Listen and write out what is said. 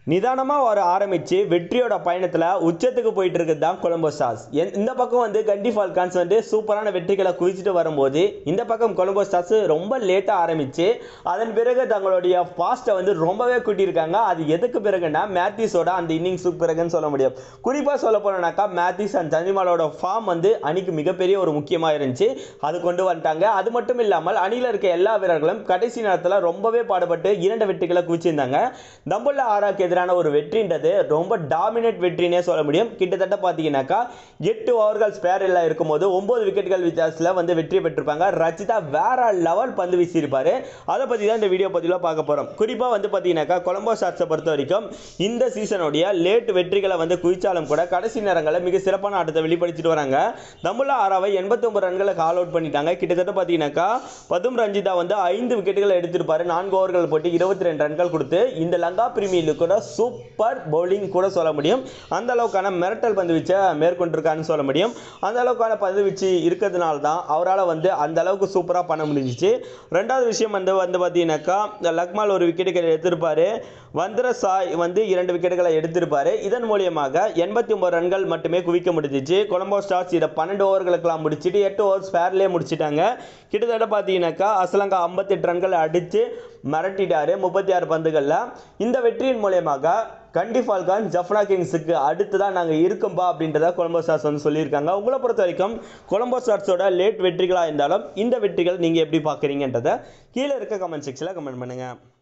நிதானமாக வர ஆரம்பித்து வெற்றியோட பயணத்தில் உச்சத்துக்கு போயிட்டு இருக்குது தான் கொலம்போ ஸ்டார்ஸ் என்- இந்த பக்கம் வந்து கண்டி ஃபால்கான்ஸ் வந்து சூப்பரான வெற்றிகளை குவிச்சிட்டு வரும்போது இந்த பக்கம் கொலம்போ ஸ்டார்ஸ் ரொம்ப லேட்டாக ஆரம்பித்து அதன் பிறகு தங்களுடைய ஃபாஸ்ட்டை வந்து ரொம்பவே கூட்டியிருக்காங்க அது எதுக்கு பிறகுன்னா மேத்யூஸோட அந்த இன்னிங்ஸுக்கு பிறகுன்னு சொல்ல முடியும் குறிப்பாக சொல்ல போனோம்னாக்கா மேத்யூஸ் அண்ட் சந்திமாலோட ஃபார்ம் வந்து அணிக்கு மிகப்பெரிய ஒரு முக்கியமாக இருந்துச்சு அது கொண்டு வந்துட்டாங்க அது மட்டும் இல்லாமல் அணியில் இருக்க எல்லா வீரர்களும் கடைசி நேரத்தில் ரொம்பவே பாடுபட்டு இரண்டு வெற்றிகளை குவிச்சிருந்தாங்க தம்புல்லா ஆராக்கு எதிரான ஒரு வெற்றின்றது ரொம்ப டாமினேட் வெற்றினே சொல்ல முடியும் கிட்டத்தட்ட பார்த்தீங்கன்னாக்கா எட்டு ஓவர்கள் ஸ்பேர் எல்லாம் இருக்கும்போது ஒன்பது விக்கெட்டுகள் வித்தியாசத்தில் வந்து வெற்றி பெற்றிருப்பாங்க ரச்சிதா வேற லெவல் பந்து வீசியிருப்பாரு அதை பற்றி தான் இந்த வீடியோ பதிவில் பார்க்க போகிறோம் குறிப்பாக வந்து பார்த்தீங்கன்னாக்கா கொலம்போ ஷாட்ஸை பொறுத்த வரைக்கும் இந்த சீசனுடைய லேட் வெற்றிகளை வந்து குவிச்சாலும் கூட கடைசி நேரங்களில் மிக சிறப்பான ஆட்டத்தை வெளிப்படுத்திட்டு வராங்க தம்புல்லா ஆராவை எண்பத்தி ஒன்பது ரன்களை கால் அவுட் பண்ணிட்டாங்க கிட்டத்தட்ட பார்த்தீங்கன்னாக்கா பதும் ரஞ்சிதா வந்து ஐந்து விக்கெட்டுகளை எடுத்திருப்பாரு நான்கு ஓவர்கள் போட்டு இருபத்தி ரெண்டு ரன்கள் கொடுத்து இந்த லங்கா பிரீமியர் கூட சூப்பர் பவுலிங் கூட சொல்ல முடியும் அந்த அளவுக்கான மிரட்டல் பந்து வீச்சை மேற்கொண்டிருக்காருன்னு சொல்ல முடியும் அந்த அளவுக்கான பந்து வீச்சு இருக்கிறதுனால தான் அவரால் வந்து அந்த அளவுக்கு சூப்பராக பண்ண முடிஞ்சிச்சு ரெண்டாவது விஷயம் வந்து வந்து பார்த்தீங்கன்னாக்கா லக்மால் ஒரு விக்கெட்டுகள் எடுத்திருப்பாரு வந்திர சாய் வந்து இரண்டு விக்கெட்டுகளை எடுத்திருப்பாரு இதன் மூலியமாக எண்பத்தி ஒன்பது ரன்கள் மட்டுமே குவிக்க முடிஞ்சிச்சு கொலம்போ ஸ்டார்ஸ் இதை பன்னெண்டு ஓவர்களுக்கெல்லாம் முடிச்சிட்டு எட்டு ஓவர் ஸ்பேர்லேயே முடிச்சிட்டாங்க கிட்டத்தட்ட பார்த்தீங்கன்னாக்கா அசலங்கா ஐம்பத்தெட்டு ரன்கள் அடித்து மிரட்டிட்டாரு முப்பத்தி ஆறு பந்துகளில் இந்த வெற்றியின் மூலியமாக கண்டி ஃபால்கான் ஜஃப்னா கிங்ஸுக்கு அடுத்து தான் நாங்கள் இருக்கோம்பா அப்படின்றத கொலம்போ ஸ்டார்ஸ் வந்து சொல்லியிருக்காங்க உங்களை பொறுத்த வரைக்கும் கொலம்போ ஸ்டார்ஸோட லேட் வெற்றிகளாக இருந்தாலும் இந்த வெற்றிகள் நீங்கள் எப்படி பார்க்குறீங்கன்றதை கீழே இருக்க கமெண்ட் செக்ஷனில் கமெண்ட் பண்ணுங்கள்